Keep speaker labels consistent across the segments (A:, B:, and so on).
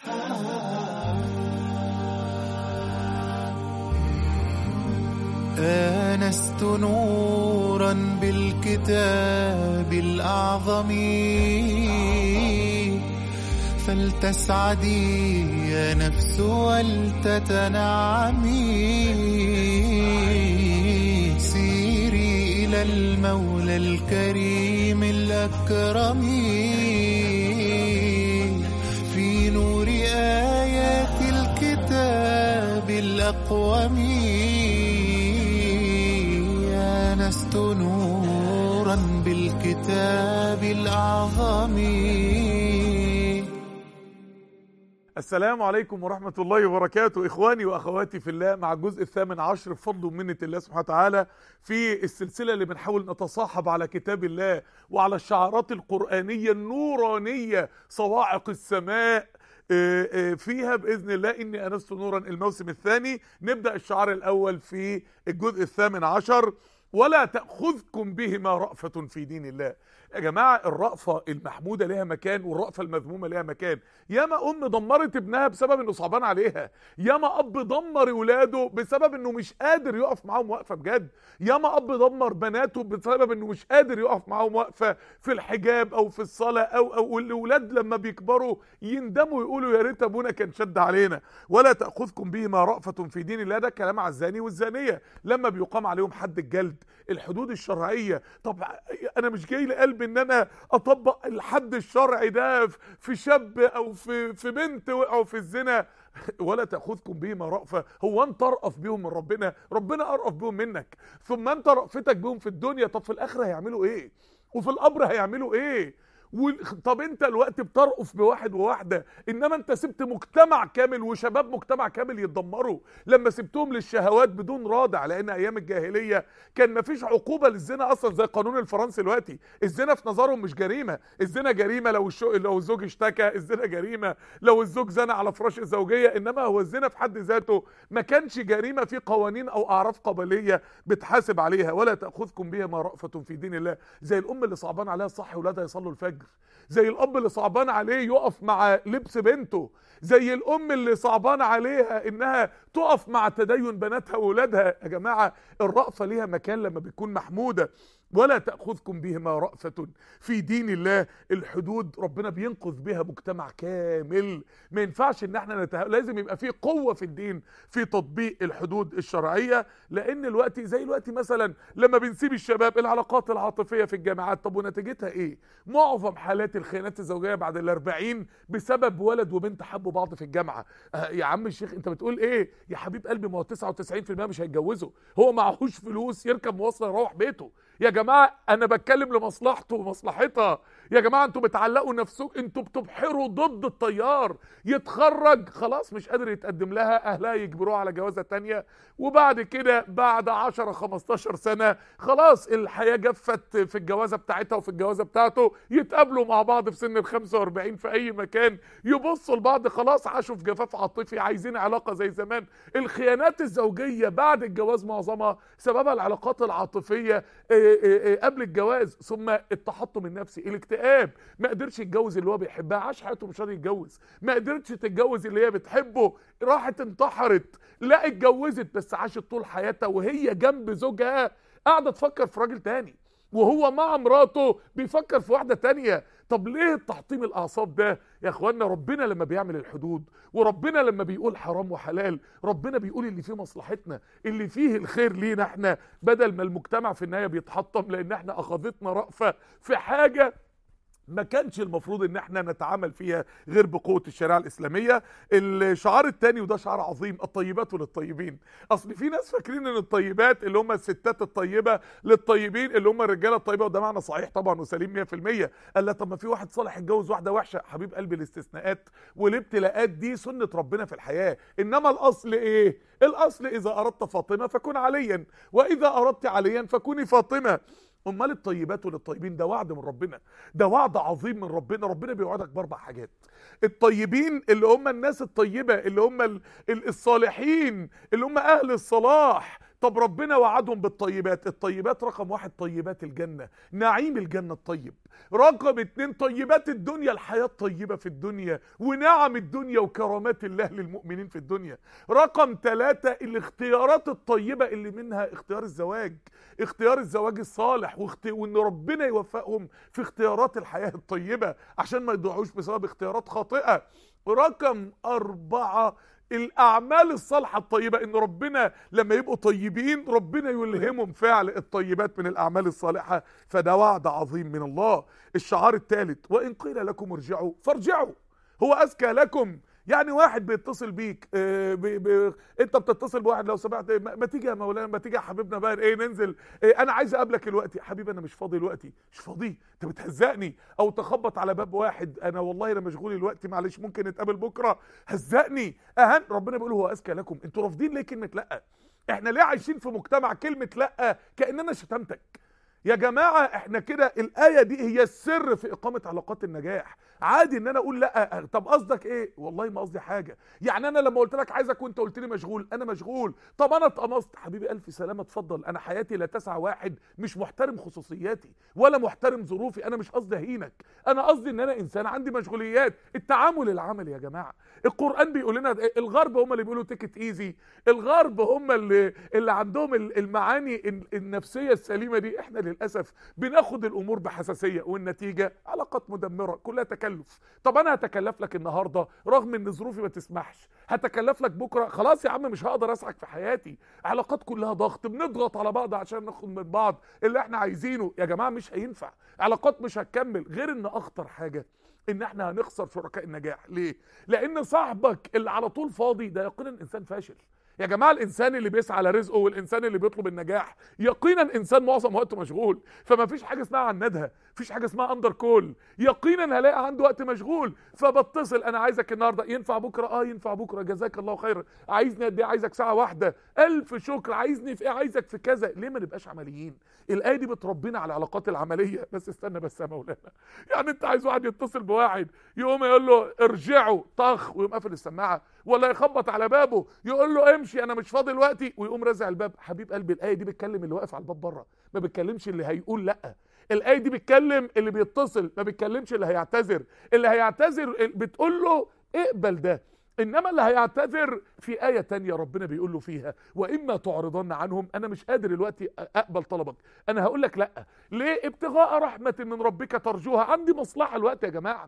A: آنست نورا بالكتاب الأعظم فلتسعدي يا نفس ولتتنعمي سيري إلى المولى الكريم الأكرم في نور آيات الكتاب الأقوم آنست نورا بالكتاب الأعظم
B: السلام عليكم ورحمة الله وبركاته إخواني وأخواتي في الله مع الجزء الثامن عشر بفضل ومنة الله سبحانه وتعالى في السلسلة اللي بنحاول نتصاحب على كتاب الله وعلى الشعارات القرآنية النورانية صواعق السماء آه، آه، فيها باذن الله اني انست نورا الموسم الثاني نبدا الشعار الاول في الجزء الثامن عشر ولا تاخذكم بهما رافه في دين الله يا جماعه الرأفه المحموده لها مكان والرأفه المذمومه لها مكان ياما ام دمرت ابنها بسبب انه صعبان عليها ياما اب دمر ولاده بسبب انه مش قادر يقف معاهم وقفه بجد ياما اب دمر بناته بسبب انه مش قادر يقف معاهم وقفه في الحجاب او في الصلاه او او الاولاد لما بيكبروا يندموا يقولوا يا ريت ابونا كان شد علينا ولا تاخذكم بهما رأفه في دين الله ده كلام على الزاني والزانيه لما بيقام عليهم حد الجلد الحدود الشرعيه طب انا مش جاي لقلبي ان انا اطبق الحد الشرعي ده في شاب او في في بنت وقعوا في الزنا ولا تاخذكم بهما رأفه هو انت ارأف بيهم من ربنا ربنا ارأف بيهم منك ثم انت رأفتك بيهم في الدنيا طب في الاخره هيعملوا ايه وفي القبر هيعملوا ايه و... طب انت الوقت بترقف بواحد وواحده انما انت سبت مجتمع كامل وشباب مجتمع كامل يتدمروا لما سبتهم للشهوات بدون رادع لان ايام الجاهليه كان مفيش عقوبه للزنا اصلا زي القانون الفرنسي دلوقتي الزنا في نظرهم مش جريمه الزنا جريمه لو الشو... لو الزوج اشتكى الزنا جريمه لو الزوج زنى على فراش الزوجيه انما هو الزنا في حد ذاته ما كانش جريمه في قوانين او اعراف قبليه بتحاسب عليها ولا تاخذكم بهما رأفه في دين الله زي الام اللي صعبان عليها صح ولادها يصلوا الفجر زي الاب اللي صعبان عليه يقف مع لبس بنته زي الام اللي صعبان عليها انها تقف مع تدين بناتها واولادها يا جماعه الرأفه ليها مكان لما بتكون محموده ولا تأخذكم بهما رأفة في دين الله الحدود ربنا بينقذ بها مجتمع كامل ما ينفعش ان احنا نته... لازم يبقى في قوة في الدين في تطبيق الحدود الشرعية لان الوقت زي الوقت مثلا لما بنسيب الشباب العلاقات العاطفية في الجامعات طب ونتيجتها ايه معظم حالات الخيانات الزوجية بعد الاربعين بسبب ولد وبنت حبوا بعض في الجامعة آه يا عم الشيخ انت بتقول ايه يا حبيب قلبي ما هو 99% مش هيتجوزوا هو معهوش فلوس يركب مواصلة يروح بيته يا جماعه انا بتكلم لمصلحته ومصلحتها يا جماعه انتوا بتعلقوا نفسكم انتوا بتبحروا ضد التيار يتخرج خلاص مش قادر يتقدم لها اهلها يجبروه على جوازه تانية وبعد كده بعد 10 15 سنه خلاص الحياه جفت في الجوازه بتاعتها وفي الجوازه بتاعته يتقابلوا مع بعض في سن ال 45 في اي مكان يبصوا لبعض خلاص عاشوا في جفاف عاطفي عايزين علاقه زي زمان الخيانات الزوجيه بعد الجواز معظمها سببها العلاقات العاطفيه قبل الجواز ثم التحطم النفسي الاكتئاب ما قدرش يتجوز اللي هو بيحبها عاش حياته مش راضي يتجوز ما قدرتش تتجوز اللي هي بتحبه راحت انتحرت لا اتجوزت بس عاشت طول حياتها وهي جنب زوجها قاعده تفكر في راجل تاني وهو مع مراته بيفكر في واحده تانية طب ليه التحطيم الاعصاب ده يا اخوانا ربنا لما بيعمل الحدود وربنا لما بيقول حرام وحلال ربنا بيقول اللي فيه مصلحتنا اللي فيه الخير لينا احنا بدل ما المجتمع في النهايه بيتحطم لان احنا اخذتنا رأفه في حاجه ما كانش المفروض ان احنا نتعامل فيها غير بقوه الشريعه الاسلاميه الشعار الثاني وده شعار عظيم الطيبات للطيبين اصل في ناس فاكرين ان الطيبات اللي هم الستات الطيبه للطيبين اللي هم الرجاله الطيبه وده معنى صحيح طبعا وسليم 100% قال لا طب ما في واحد صالح يتجوز واحده وحشه حبيب قلبي الاستثناءات والابتلاءات دي سنه ربنا في الحياه انما الاصل ايه الاصل اذا اردت فاطمه فكن عليا واذا اردت عليا فكوني فاطمه امال الطيبات للطيبين ده وعد من ربنا ده وعد عظيم من ربنا ربنا بيوعدك باربع حاجات الطيبين اللي هم الناس الطيبه اللي هم الصالحين اللي هم اهل الصلاح طب ربنا وعدهم بالطيبات الطيبات رقم واحد طيبات الجنة نعيم الجنة الطيب رقم اتنين طيبات الدنيا الحياة الطيبة في الدنيا ونعم الدنيا وكرامات الله للمؤمنين في الدنيا رقم ثلاثة الاختيارات الطيبة اللي منها اختيار الزواج اختيار الزواج الصالح واخت... وان ربنا يوفقهم في اختيارات الحياة الطيبة عشان ما يضيعوش بسبب اختيارات خاطئة رقم أربعة الأعمال الصالحة الطيبة إن ربنا لما يبقوا طيبين ربنا يلهمهم فعل الطيبات من الأعمال الصالحة فده وعد عظيم من الله الشعار الثالث وإن قيل لكم ارجعوا فارجعوا هو أزكى لكم يعني واحد بيتصل بيك آه، بي بي انت بتتصل بواحد لو سمحت إيه، ما ما تيجي يا مولانا ما تيجي يا حبيبنا بقى ايه ننزل إيه انا عايز اقابلك دلوقتي حبيبي انا مش فاضي دلوقتي مش فاضي انت بتهزقني او تخبط على باب واحد انا والله انا مشغول دلوقتي معلش ممكن نتقابل بكره هزقني اهن ربنا بيقول هو اذكى لكم انتوا رافضين ليه كلمه لا احنا ليه عايشين في مجتمع كلمه لا كاننا شتمتك يا جماعة احنا كده الآية دي هي السر في إقامة علاقات النجاح عادي ان انا اقول لا طب قصدك ايه والله ما قصدي حاجة يعني انا لما قلت لك عايزك وانت قلت لي مشغول انا مشغول طب انا اتقمصت حبيبي الف سلامة اتفضل انا حياتي لا تسع واحد مش محترم خصوصياتي ولا محترم ظروفي انا مش قصدي اهينك انا قصدي ان انا انسان عندي مشغوليات التعامل العملي يا جماعة القرآن بيقول لنا الغرب هم اللي بيقولوا تيكت ايزي الغرب هم اللي اللي عندهم المعاني النفسية السليمة دي احنا للاسف بناخد الامور بحساسيه والنتيجه علاقات مدمره كلها تكلف طب انا هتكلف لك النهارده رغم ان ظروفي ما تسمحش هتكلف لك بكره خلاص يا عم مش هقدر اسعك في حياتي علاقات كلها ضغط بنضغط على بعض عشان ناخد من بعض اللي احنا عايزينه يا جماعه مش هينفع علاقات مش هتكمل غير ان اخطر حاجه ان احنا هنخسر شركاء النجاح ليه لان صاحبك اللي على طول فاضي ده يقينا انسان فاشل يا جماعه الانسان اللي بيسعى على رزقه والانسان اللي بيطلب النجاح يقينا انسان معظم وقته مشغول فما فيش حاجه اسمها عندها مفيش حاجه اسمها اندر كول يقينا هلاقي عنده وقت مشغول فبتصل انا عايزك النهارده ينفع بكره اه ينفع بكره جزاك الله خير عايزني قد ايه عايزك ساعه واحده الف شكر عايزني في ايه عايزك في كذا ليه ما نبقاش عمليين الايه دي بتربينا على العلاقات العمليه بس استنى بس يا مولانا يعني انت عايز واحد يتصل بواحد يقوم يقول له ارجعوا طخ ويقوم قافل السماعه ولا يخبط على بابه يقول له امشي انا مش فاضي دلوقتي ويقوم رازع الباب حبيب قلبي الايه دي بتكلم اللي واقف على الباب بره ما بتكلمش اللي هيقول لا الايه دي بتكلم اللي بيتصل ما بتكلمش اللي هيعتذر اللي هيعتذر بتقول له اقبل ده انما اللي هيعتذر في آية تانية ربنا بيقول له فيها واما تعرضن عنهم انا مش قادر دلوقتي اقبل طلبك انا هقول لك لا ليه ابتغاء رحمة من ربك ترجوها عندي مصلحة الوقت يا جماعة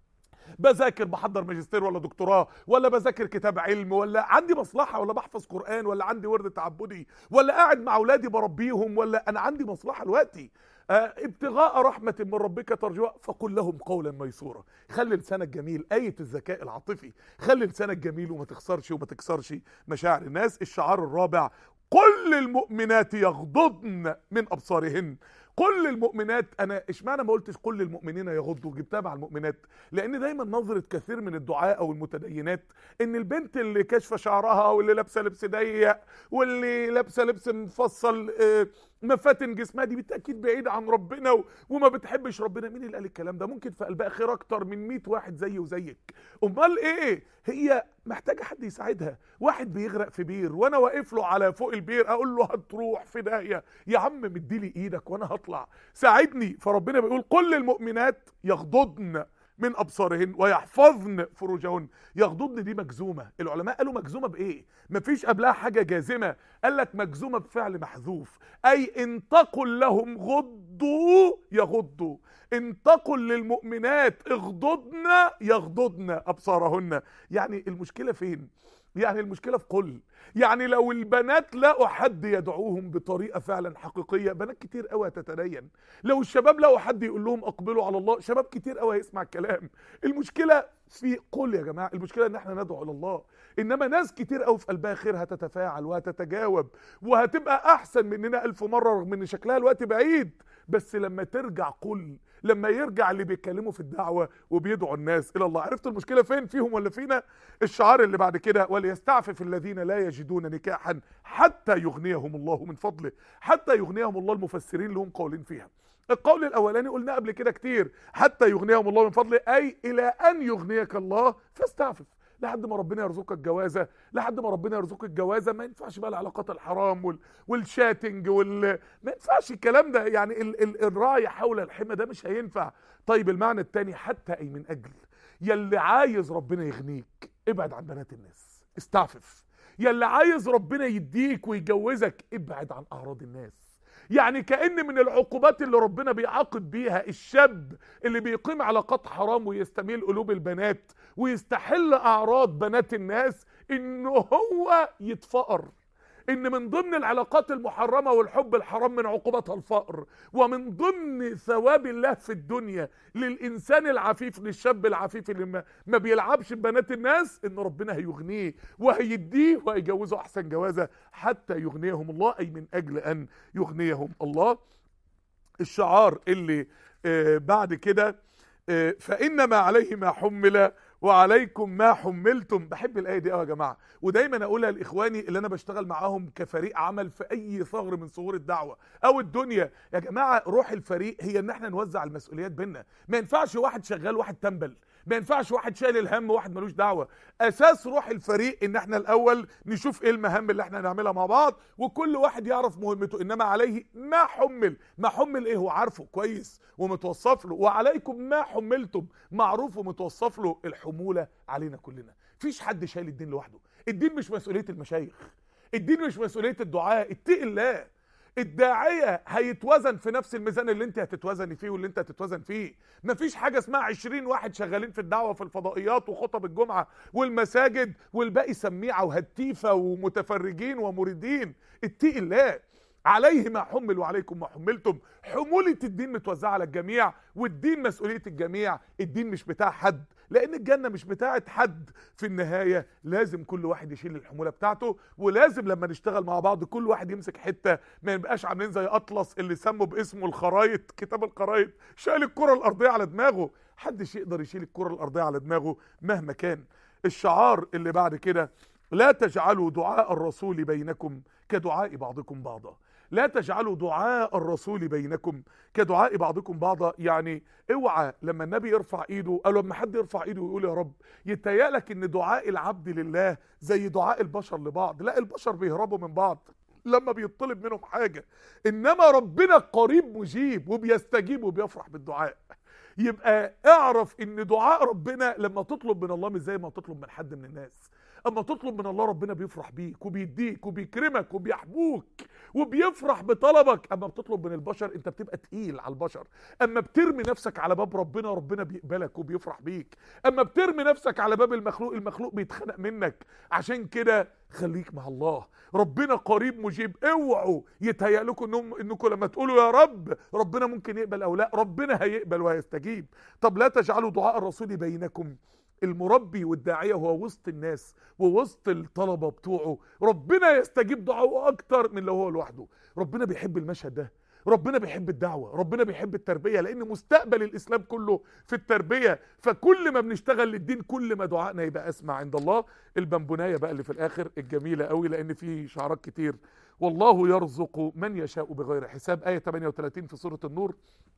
B: بذاكر بحضر ماجستير ولا دكتوراه ولا بذاكر كتاب علم ولا عندي مصلحه ولا بحفظ قران ولا عندي ورد تعبدي ولا قاعد مع اولادي بربيهم ولا انا عندي مصلحه دلوقتي آه ابتغاء رحمة من ربك ترجوها فقل لهم قولا ميسورا خلي لسانك جميل آية الذكاء العاطفي خلي لسانك جميل وما تخسرش وما تكسرش مشاعر الناس الشعار الرابع كل المؤمنات يغضضن من أبصارهن كل المؤمنات انا اشمعنى ما قلتش كل المؤمنين يغضوا جبتها مع المؤمنات لان دايما نظره كثير من الدعاء او المتدينات ان البنت اللي كاشفه شعرها واللي لابسه لبس ضيق واللي لابسه لبس مفصل آه، مفاتن جسمها دي بالتاكيد بعيده عن ربنا و- وما بتحبش ربنا مين اللي قال الكلام ده ممكن في قلبها خير اكتر من 100 واحد زي وزيك امال ايه هي محتاجه حد يساعدها واحد بيغرق في بير وانا واقف له على فوق البير اقول له هتروح في داهيه يا عم مديلي ايدك وانا هطلع ساعدني فربنا بيقول كل المؤمنات يغضضن من ابصارهن ويحفظن فروجهن يغضضن دي مجزومه العلماء قالوا مجزومه بايه مفيش قبلها حاجه جازمه قال لك مجزومه بفعل محذوف اي ان تقل لهم غضوا يغضوا ان تقل للمؤمنات اغضضن يغضضن ابصارهن يعني المشكله فين يعني المشكله في قل يعني لو البنات لقوا حد يدعوهم بطريقه فعلا حقيقيه بنات كتير قوي هتتدين لو الشباب لقوا حد يقول لهم اقبلوا على الله شباب كتير قوي هيسمع الكلام المشكله في قل يا جماعه المشكله ان احنا ندعو الى الله انما ناس كتير قوي في قلبها خير هتتفاعل وهتتجاوب وهتبقى احسن مننا الف مره رغم ان شكلها الوقت بعيد بس لما ترجع قل لما يرجع اللي بيتكلموا في الدعوه وبيدعوا الناس الى الله عرفت المشكله فين فيهم ولا فينا الشعار اللي بعد كده وليستعفف الذين لا يجدون نكاحا حتى يغنيهم الله من فضله حتى يغنيهم الله المفسرين لهم قولين فيها القول الاولاني قلنا قبل كده كتير حتى يغنيهم الله من فضله اي الى ان يغنيك الله فاستعفف لحد ما ربنا يرزقك جوازه لحد ما ربنا يرزقك جوازه ما ينفعش بقى العلاقات الحرام وال... والشاتنج وال ما ينفعش الكلام ده يعني ال... ال... الراعي حول الحمى ده مش هينفع طيب المعنى الثاني حتى اي من اجل يلي عايز ربنا يغنيك ابعد عن بنات الناس استعفف يلي عايز ربنا يديك ويجوزك ابعد عن اعراض الناس يعني كأن من العقوبات اللي ربنا بيعاقب بيها الشاب اللي بيقيم علاقات حرام ويستميل قلوب البنات ويستحل اعراض بنات الناس انه هو يتفقر ان من ضمن العلاقات المحرمة والحب الحرام من عقوبتها الفقر ومن ضمن ثواب الله في الدنيا للإنسان العفيف للشاب العفيف اللي ما, ما بيلعبش ببنات الناس ان ربنا هيغنيه وهيديه وهيجوزه احسن جوازة حتى يغنيهم الله اي من اجل ان يغنيهم الله الشعار اللي آه بعد كده آه فإنما عليه ما حمل وعليكم ما حملتم بحب الايه دي قوي يا جماعه ودايما اقولها لاخواني اللي انا بشتغل معاهم كفريق عمل في اي ثغر من ثغور الدعوه او الدنيا يا جماعه روح الفريق هي ان احنا نوزع المسؤوليات بينا ما ينفعش واحد شغال واحد تنبل ما ينفعش واحد شايل الهم وواحد ملوش دعوه اساس روح الفريق ان احنا الاول نشوف ايه المهام اللي احنا هنعملها مع بعض وكل واحد يعرف مهمته انما عليه ما حمل ما حمل ايه هو عارفه كويس ومتوصف له وعليكم ما حملتم معروف ومتوصف له الحموله علينا كلنا مفيش حد شايل الدين لوحده الدين مش مسؤوليه المشايخ الدين مش مسؤوليه الدعاء اتقي الله الداعية هيتوزن في نفس الميزان اللي انت هتتوزني فيه واللي انت هتتوزن فيه مفيش حاجة اسمها 20 واحد شغالين في الدعوة في الفضائيات وخطب الجمعة والمساجد والباقي سميعة وهتيفة ومتفرجين ومريدين اتقي الله عليه ما حمل وعليكم ما حملتم حمولة الدين متوزعة على الجميع والدين مسؤولية الجميع الدين مش بتاع حد لان الجنة مش بتاعت حد في النهاية لازم كل واحد يشيل الحمولة بتاعته ولازم لما نشتغل مع بعض كل واحد يمسك حتة ما يبقاش عاملين زي اطلس اللي سموا باسمه الخرايط كتاب الخرايط شايل الكرة الارضية على دماغه حدش يقدر يشيل الكرة الارضية على دماغه مهما كان الشعار اللي بعد كده لا تجعلوا دعاء الرسول بينكم كدعاء بعضكم بعضا لا تجعلوا دعاء الرسول بينكم كدعاء بعضكم بعضا يعني اوعى لما النبي يرفع ايده او لما حد يرفع ايده ويقول يا رب يتهيألك ان دعاء العبد لله زي دعاء البشر لبعض لا البشر بيهربوا من بعض لما بيطلب منهم حاجة انما ربنا قريب مجيب وبيستجيب وبيفرح بالدعاء يبقى اعرف ان دعاء ربنا لما تطلب من الله مش زي ما تطلب من حد من الناس اما تطلب من الله ربنا بيفرح بيك وبيديك وبيكرمك وبيحبوك وبيفرح بطلبك اما بتطلب من البشر انت بتبقى تقيل على البشر اما بترمي نفسك على باب ربنا ربنا بيقبلك وبيفرح بيك اما بترمي نفسك على باب المخلوق المخلوق بيتخنق منك عشان كده خليك مع الله ربنا قريب مجيب اوعوا يتهيأ لكم انهم انكم لما تقولوا يا رب ربنا ممكن يقبل او لا ربنا هيقبل وهيستجيب طب لا تجعلوا دعاء الرسول بينكم المربي والداعيه هو وسط الناس ووسط الطلبه بتوعه ربنا يستجيب دعائه اكتر من لو هو لوحده ربنا بيحب المشهد ده ربنا بيحب الدعوه ربنا بيحب التربيه لان مستقبل الاسلام كله في التربيه فكل ما بنشتغل للدين كل ما دعائنا يبقى اسمع عند الله البنبنايه بقى اللي في الاخر الجميله قوي لان في شعارات كتير والله يرزق من يشاء بغير حساب ايه 38 في سوره النور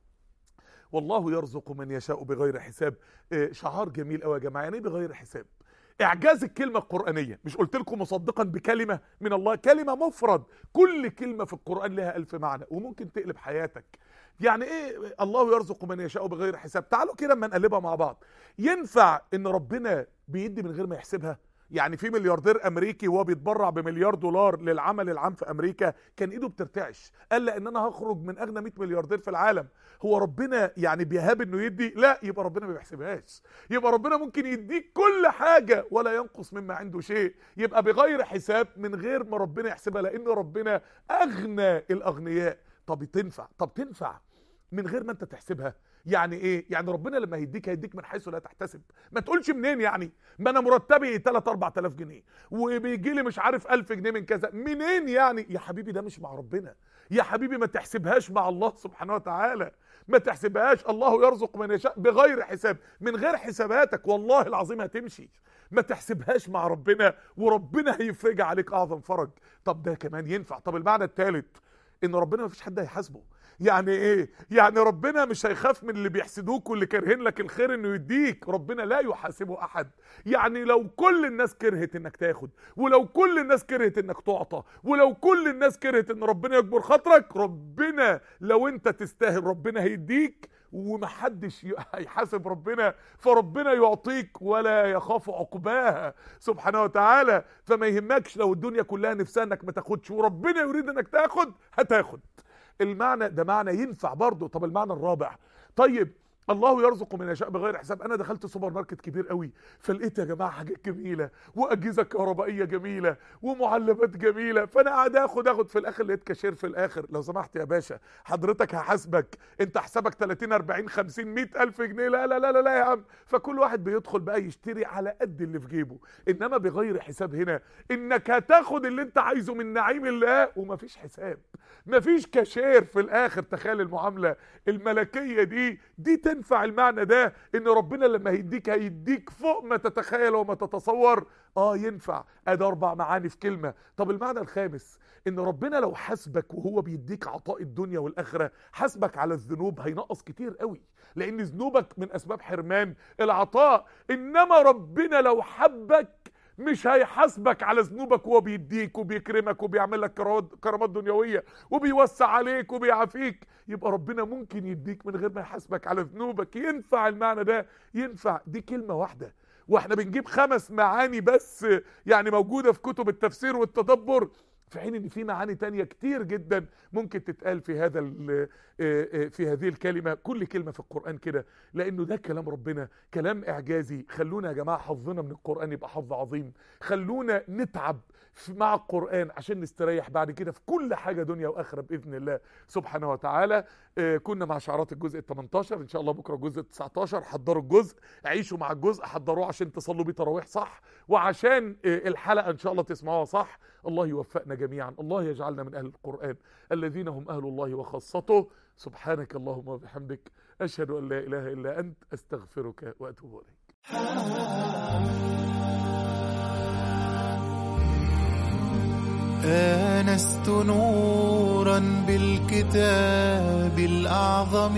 B: والله يرزق من يشاء بغير حساب آه، شعار جميل قوي يا جماعه يعني ايه بغير حساب اعجاز الكلمه القرانيه مش قلت لكم مصدقا بكلمه من الله كلمه مفرد كل كلمه في القران لها الف معنى وممكن تقلب حياتك يعني ايه الله يرزق من يشاء بغير حساب تعالوا كده اما نقلبها مع بعض ينفع ان ربنا بيدي من غير ما يحسبها يعني في ملياردير امريكي وهو بيتبرع بمليار دولار للعمل العام في امريكا كان ايده بترتعش قال لان انا هخرج من اغنى 100 ملياردير في العالم هو ربنا يعني بيهاب انه يدي لا يبقى ربنا ما بيحسبهاش يبقى ربنا ممكن يديك كل حاجه ولا ينقص مما عنده شيء يبقى بغير حساب من غير ما ربنا يحسبها لان ربنا اغنى الاغنياء طب تنفع طب تنفع من غير ما انت تحسبها يعني ايه يعني ربنا لما هيديك هيديك من حيث لا تحتسب ما تقولش منين يعني ما انا مرتبي 3 4000 جنيه وبيجي لي مش عارف 1000 جنيه من كذا منين يعني يا حبيبي ده مش مع ربنا يا حبيبي ما تحسبهاش مع الله سبحانه وتعالى ما تحسبهاش الله يرزق من يشاء بغير حساب من غير حساباتك والله العظيم هتمشي ما تحسبهاش مع ربنا وربنا هيفرج عليك اعظم فرج طب ده كمان ينفع طب المعنى الثالث ان ربنا ما فيش حد هيحاسبه يعني ايه يعني ربنا مش هيخاف من اللي بيحسدوك واللي كارهين لك الخير انه يديك ربنا لا يحاسبه احد يعني لو كل الناس كرهت انك تاخد ولو كل الناس كرهت انك تعطى ولو كل الناس كرهت ان ربنا يكبر خاطرك ربنا لو انت تستاهل ربنا هيديك ومحدش ي- هيحاسب ربنا فربنا يعطيك ولا يخاف عقباها سبحانه وتعالى فما يهمكش لو الدنيا كلها نفسها انك ما تاخدش وربنا يريد انك تاخد هتاخد المعنى ده معنى ينفع برضه طب المعنى الرابع طيب الله يرزق من يشاء بغير حساب انا دخلت سوبر ماركت كبير قوي فلقيت يا جماعه حاجات جميله واجهزه كهربائيه جميله ومعلبات جميله فانا قاعد اخد اخد في الاخر لقيت كاشير في الاخر لو سمحت يا باشا حضرتك هحاسبك انت حسابك 30 40 50 100 الف جنيه لا لا لا لا, لا يا عم فكل واحد بيدخل بقى يشتري على قد اللي في جيبه انما بغير حساب هنا انك هتاخد اللي انت عايزه من نعيم الله ومفيش حساب مفيش كاشير في الاخر تخيل المعامله الملكيه دي دي تنفع المعنى ده ان ربنا لما هيديك هيديك فوق ما تتخيل وما تتصور اه ينفع ادي اربع معاني في كلمه طب المعنى الخامس ان ربنا لو حاسبك وهو بيديك عطاء الدنيا والاخره حاسبك على الذنوب هينقص كتير قوي لان ذنوبك من اسباب حرمان العطاء انما ربنا لو حبك مش هيحاسبك على ذنوبك وهو بيديك وبيكرمك وبيعمل لك كرامات كرامات دنيويه وبيوسع عليك وبيعافيك يبقى ربنا ممكن يديك من غير ما يحاسبك على ذنوبك ينفع المعنى ده ينفع دي كلمه واحده واحنا بنجيب خمس معاني بس يعني موجوده في كتب التفسير والتدبر في حين ان في معاني تانية كتير جدا ممكن تتقال في هذا ال- آه، آه، في هذه الكلمه كل كلمه في القران كده لانه ده كلام ربنا كلام اعجازي خلونا يا جماعه حظنا من القران يبقى حظ عظيم خلونا نتعب في- مع القران عشان نستريح بعد كده في كل حاجه دنيا واخره باذن الله سبحانه وتعالى آه، كنا مع شعارات الجزء ال 18 ان شاء الله بكره الجزء ال 19 حضروا الجزء عيشوا مع الجزء حضروه عشان تصلوا بيه تراويح صح وعشان آه، الحلقه ان شاء الله تسمعوها صح الله يوفقنا جميعا الله يجعلنا من اهل القران الذين هم اهل الله وخاصته سبحانك اللهم وبحمدك اشهد ان لا اله الا انت استغفرك واتوب اليك
A: آنست نورا بالكتاب الأعظم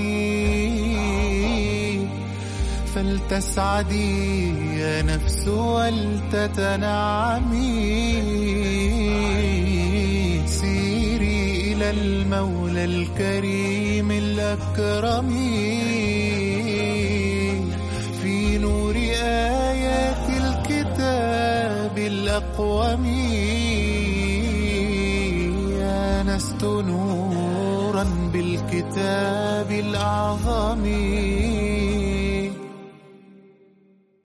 A: فلتسعدي يا نفس ولتتنعمي سيري إلى المولى الكريم الأكرم في نور آيات الكتاب الأقوم آنست نورا بالكتاب الأعظم